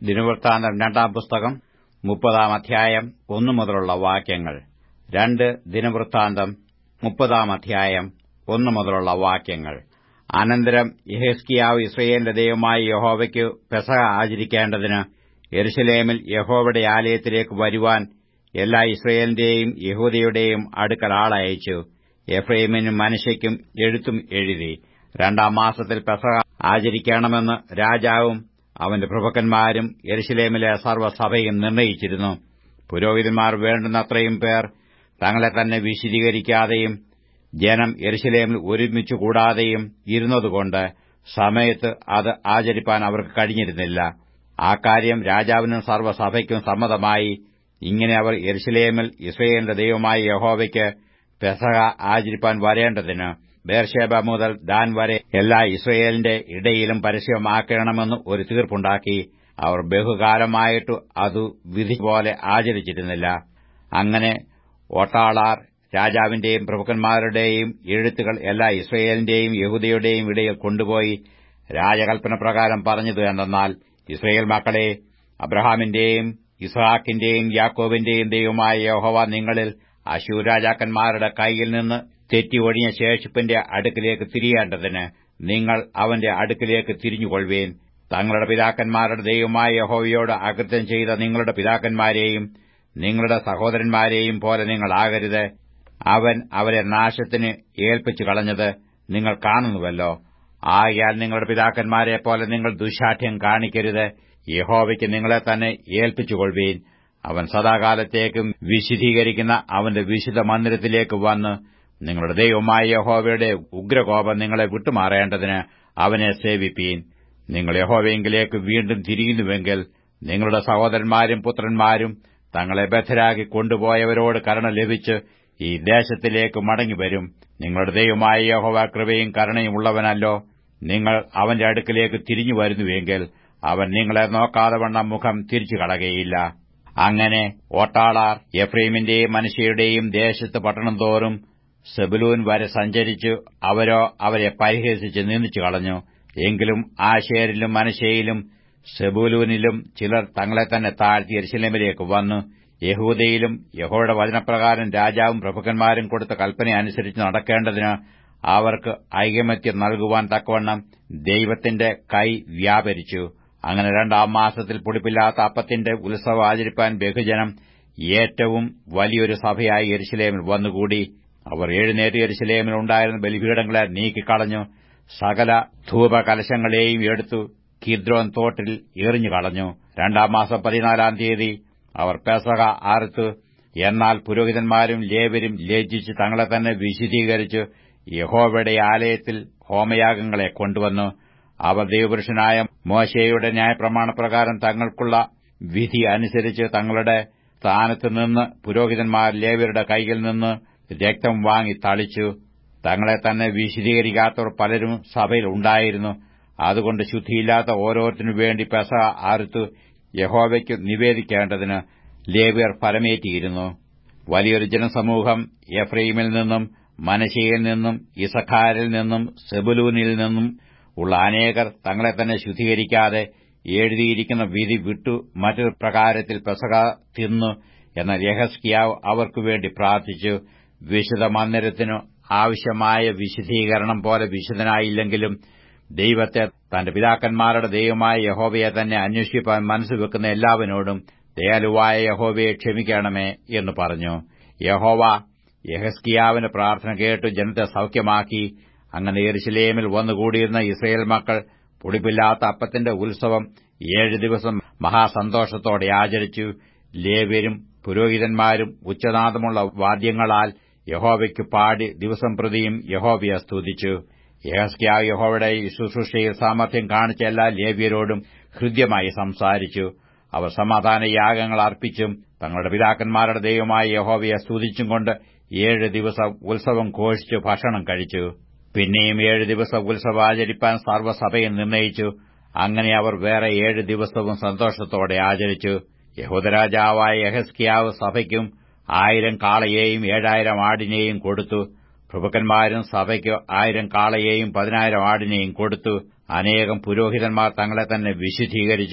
ദിനവൃത്താന്തം രണ്ടാം പുസ്തകം മുപ്പതാം അധ്യായം ഒന്നു മുതലുള്ള വാക്യങ്ങൾ രണ്ട് ദിനവൃത്താന്തം മുപ്പതാം അധ്യായം ഒന്നു മുതലുള്ള വാക്യങ്ങൾ അനന്തരം യഹെസ്കിയാവ് ഇസ്രയേലിന്റെ ദൈവമായ യഹോവയ്ക്ക് പെസഹ ആചരിക്കേണ്ടതിന് യെരുശലേമിൽ യഹോവയുടെ ആലയത്തിലേക്ക് വരുവാൻ എല്ലാ ഇസ്രയേലിന്റെയും യഹൂദയുടെയും അടുക്കൽ ആളയച്ചു എഫ്രൈമിനും മനശയ്ക്കും എഴുത്തും എഴുതി രണ്ടാം മാസത്തിൽ പെസഹ ആചരിക്കണമെന്ന് രാജാവും അവന്റെ പ്രഭുക്കന്മാരും യെരുശലേമിലെ സർവ്വസഭയും നിർണയിച്ചിരുന്നു പുരോഹിതന്മാർ വേണ്ടുന്നത്രയും പേർ തങ്ങളെ തന്നെ വിശദീകരിക്കാതെയും ജനം യെരുശലേമിൽ ഒരുമിച്ചു കൂടാതെയും ഇരുന്നതുകൊണ്ട് സമയത്ത് അത് ആചരിപ്പാൻ അവർക്ക് കഴിഞ്ഞിരുന്നില്ല ആ കാര്യം രാജാവിനും സർവ്വസഭയ്ക്കും സമ്മതമായി ഇങ്ങനെ അവർ യെരുശലേമിൽ ഇസ്രയേലിന്റെ ദൈവമായ യഹോവയ്ക്ക് പെസഹ ആചരിപ്പാൻ വരേണ്ടതിന് ബേർഷേബ മുതൽ ദാൻ വരെ എല്ലാ ഇസ്രയേലിന്റെ ഇടയിലും പരസ്യമാക്കണമെന്ന് ഒരു തീർപ്പുണ്ടാക്കി അവർ ബഹുകാലമായിട്ടു അതു വിധി പോലെ ആചരിച്ചിരുന്നില്ല അങ്ങനെ ഓട്ടാളാർ രാജാവിന്റെയും പ്രഭുക്കന്മാരുടെയും എഴുത്തുകൾ എല്ലാ ഇസ്രയേലിന്റെയും യഹൂദയുടെയും ഇടയിൽ കൊണ്ടുപോയി രാജകൽപ്പന പ്രകാരം പറഞ്ഞത് എന്തെന്നാൽ ഇസ്രയേൽ മക്കളെ അബ്രഹാമിന്റെയും ഇസ്ഹാക്കിന്റെയും യാക്കോബിന്റെയും ദൈവമായ യഹോവ നിങ്ങളിൽ അശൂരാജാക്കന്മാരുടെ കൈയിൽ നിന്ന് തെറ്റി ഒഴിഞ്ഞ ശേഷിപ്പിന്റെ അടുക്കിലേക്ക് തിരിയേണ്ടതിന് നിങ്ങൾ അവന്റെ അടുക്കിലേക്ക് തിരിഞ്ഞുകൊള്ളുവേൻ തങ്ങളുടെ പിതാക്കന്മാരുടെ ദൈവമായ യഹോവയോട് അകൃത്യം ചെയ്ത നിങ്ങളുടെ പിതാക്കന്മാരെയും നിങ്ങളുടെ സഹോദരന്മാരെയും പോലെ നിങ്ങളാകരുത് അവൻ അവരെ നാശത്തിന് ഏൽപ്പിച്ചു കളഞ്ഞത് നിങ്ങൾ കാണുന്നുവല്ലോ ആയാൽ നിങ്ങളുടെ പിതാക്കന്മാരെ പോലെ നിങ്ങൾ ദുശാഠ്യം കാണിക്കരുത് യഹോവയ്ക്ക് നിങ്ങളെ തന്നെ ഏൽപ്പിച്ചുകൊള്ളുവീൻ അവൻ സദാകാലത്തേക്കും വിശദീകരിക്കുന്ന അവന്റെ വിശുദ്ധ മന്ദിരത്തിലേക്ക് വന്ന് നിങ്ങളുടെ ദൈവമായ യഹോവയുടെ ഉഗ്രകോപം നിങ്ങളെ വിട്ടുമാറേണ്ടതിന് അവനെ സേവിപ്പീൻ നിങ്ങൾ യഹോവയെങ്കിലേക്ക് വീണ്ടും തിരിയുന്നുവെങ്കിൽ നിങ്ങളുടെ സഹോദരന്മാരും പുത്രന്മാരും തങ്ങളെ ബദ്ധരാക്കി കൊണ്ടുപോയവരോട് കരുണ ലഭിച്ച് ഈ ദേശത്തിലേക്ക് മടങ്ങിവരും നിങ്ങളുടെ ദൈവമായ യഹോവ കൃപയും കരുണയും ഉള്ളവനല്ലോ നിങ്ങൾ അവന്റെ അടുക്കിലേക്ക് തിരിഞ്ഞു വരുന്നുവെങ്കിൽ അവൻ നിങ്ങളെ നോക്കാതെ വണ്ണം മുഖം തിരിച്ചു കളകയില്ല അങ്ങനെ ഓട്ടാളാർ എഫ്രൈമിന്റെയും മനുഷ്യയുടെയും ദേശത്ത് പട്ടണം തോറും സെബുലൂൻ വരെ സഞ്ചരിച്ചു അവരോ അവരെ പരിഹസിച്ച് നിന്ദിച്ചു കളഞ്ഞു എങ്കിലും ആശേരിലും മനശയിലും സെബുലൂനിലും ചിലർ തങ്ങളെ തന്നെ താഴ്ത്തി എരിശിലമിലേക്ക് വന്നു യഹൂദയിലും യഹോയുടെ വചനപ്രകാരം രാജാവും പ്രഭുക്കന്മാരും കൊടുത്ത കൽപ്പന അനുസരിച്ച് നടക്കേണ്ടതിന് അവർക്ക് ഐകമത്യം നൽകുവാൻ തക്കവണ്ണം ദൈവത്തിന്റെ കൈ വ്യാപരിച്ചു അങ്ങനെ രണ്ടാം മാസത്തിൽ പൊടിപ്പില്ലാത്ത അപ്പത്തിന്റെ ഉത്സവം ആചരിപ്പാൻ ബഹുജനം ഏറ്റവും വലിയൊരു സഭയായി എരിശിലേമിൽ വന്നുകൂടി അവർ എഴുന്നേറ്റ് എരിശിലേമിൽ ഉണ്ടായിരുന്ന ബലിപീഠങ്ങളെ നീക്കിക്കളഞ്ഞു സകല ധൂപകലശങ്ങളെയും എടുത്തു കിദ്രോൻ തോട്ടിൽ എറിഞ്ഞു കളഞ്ഞു രണ്ടാം മാസം പതിനാലാം തീയതി അവർ പെസഹ ആർത്തു എന്നാൽ പുരോഹിതന്മാരും ലേവരും ലജ്ജിച്ച് തങ്ങളെ തന്നെ വിശദീകരിച്ച് യഹോവയുടെ ആലയത്തിൽ ഹോമയാഗങ്ങളെ കൊണ്ടുവന്നു അവർ ദൈവപുരുഷനായ മോശയുടെ ന്യായപ്രമാണപ്രകാരം തങ്ങൾക്കുള്ള വിധി അനുസരിച്ച് തങ്ങളുടെ സ്ഥാനത്ത് നിന്ന് പുരോഹിതന്മാർ ലേവരുടെ കൈയിൽ നിന്ന് രക്തം വാങ്ങി തളിച്ചു തങ്ങളെ തന്നെ വിശദീകരിക്കാത്തവർ പലരും സഭയിൽ ഉണ്ടായിരുന്നു അതുകൊണ്ട് ശുദ്ധിയില്ലാത്ത ഓരോരുത്തനു വേണ്ടി പെസ ആർത്തു യഹോവയ്ക്ക് നിവേദിക്കേണ്ടതിന് ലേവിയർ ഫലമേറ്റിയിരുന്നു വലിയൊരു ജനസമൂഹം എഫ്രൈമിൽ നിന്നും മനശയിൽ നിന്നും ഇസഖാരിൽ നിന്നും സെബുലൂനിൽ നിന്നും ഉള്ള അനേകർ തങ്ങളെ തന്നെ ശുദ്ധീകരിക്കാതെ എഴുതിയിരിക്കുന്ന വിധി വിട്ടു മറ്റൊരു പ്രകാരത്തിൽ പെസക തിന്നു എന്ന യഹസ്കിയാവ് അവർക്കുവേണ്ടി പ്രാർത്ഥിച്ചു വിശുദ്ധ മന്ദിരത്തിനു ആവശ്യമായ വിശദീകരണം പോലെ വിശുദ്ധനായില്ലെങ്കിലും ദൈവത്തെ തന്റെ പിതാക്കന്മാരുടെ ദൈവമായ യഹോവയെ തന്നെ അന്വേഷിപ്പാൻ മനസ്സുവെക്കുന്ന എല്ലാവരോടും ദയാലുവായ യഹോവയെ ക്ഷമിക്കണമേ എന്ന് പറഞ്ഞു യഹോവ യഹസ്കിയാവിന്റെ പ്രാർത്ഥന കേട്ടു ജനത്തെ സൌഖ്യമാക്കി അങ്ങനെ യെരുശലേമിൽ വന്നുകൂടിയിരുന്ന ഇസ്രയേൽ മക്കൾ പൊടിപ്പില്ലാത്ത അപ്പത്തിന്റെ ഉത്സവം ഏഴ് ദിവസം മഹാസന്തോഷത്തോടെ ആചരിച്ചു ലേവ്യരും പുരോഹിതന്മാരും ഉച്ചനാദമുള്ള വാദ്യങ്ങളാൽ യഹോവയ്ക്ക് പാടി ദിവസം പ്രതിയും യഹോവയെ സ്തുതിച്ചു യഹസ്കിയാ യഹോവയുടെ ശുശ്രൂഷയിൽ സാമർഥ്യം കാണിച്ച എല്ലാ ലേവ്യരോടും ഹൃദ്യമായി സംസാരിച്ചു അവർ സമാധാന യാഗങ്ങൾ അർപ്പിച്ചും തങ്ങളുടെ പിതാക്കന്മാരുടെ ദൈവമായ യഹോവയെ സ്തുതിച്ചും കൊണ്ട് ഏഴ് ദിവസം ഉത്സവം ഘോഷിച്ചു ഭക്ഷണം കഴിച്ചു പിന്നെയും ഏഴ് ദിവസം ഉത്സവം ആചരിപ്പാൻ സർവ്വസഭയും നിർണയിച്ചു അങ്ങനെ അവർ വേറെ ഏഴ് ദിവസവും സന്തോഷത്തോടെ ആചരിച്ചു യഹൂദരാജാവായ യഹസ്കിയാവ് സഭയ്ക്കും ആയിരം കാളയെയും ഏഴായിരം ആടിനെയും കൊടുത്തു പ്രഭുക്കന്മാരും സഭയ്ക്ക് ആയിരം കാളയെയും പതിനായിരം ആടിനെയും കൊടുത്തു അനേകം പുരോഹിതന്മാർ തങ്ങളെ തന്നെ വിശുദ്ധീകരിച്ചു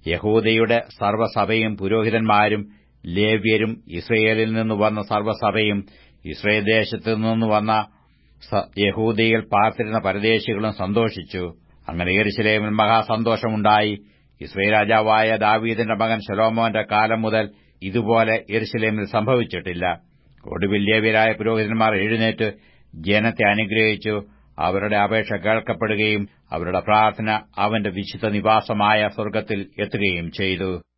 യഹൂദയുടെ സർവ്വസഭയും പുരോഹിതന്മാരും ലേവ്യരും ഇസ്രയേലിൽ നിന്ന് വന്ന സർവ്വസഭയും ഇസ്രയേൽ ദേശത്തു നിന്ന് വന്ന യഹൂദയിൽ പാർത്തിരുന്ന പരദേശികളും സന്തോഷിച്ചു അങ്ങനെ യെരുശലേമിൽ മഹാസന്തോഷമുണ്ടായി ഇസ്രയേൽ രാജാവായ ദാവീദിന്റെ മകൻ ശലോമോന്റെ കാലം മുതൽ ഇതുപോലെ യെരുശലേമിൽ സംഭവിച്ചിട്ടില്ല ഒടുവിൽ ലേവ്യരായ പുരോഹിതന്മാർ എഴുന്നേറ്റ് ജനത്തെ അനുഗ്രഹിച്ചു അവരുടെ അപേക്ഷ കേൾക്കപ്പെടുകയും അവരുടെ പ്രാർത്ഥന അവന്റെ വിശുദ്ധ നിവാസമായ സ്വർഗ്ഗത്തിൽ എത്തുകയും ചെയ്തു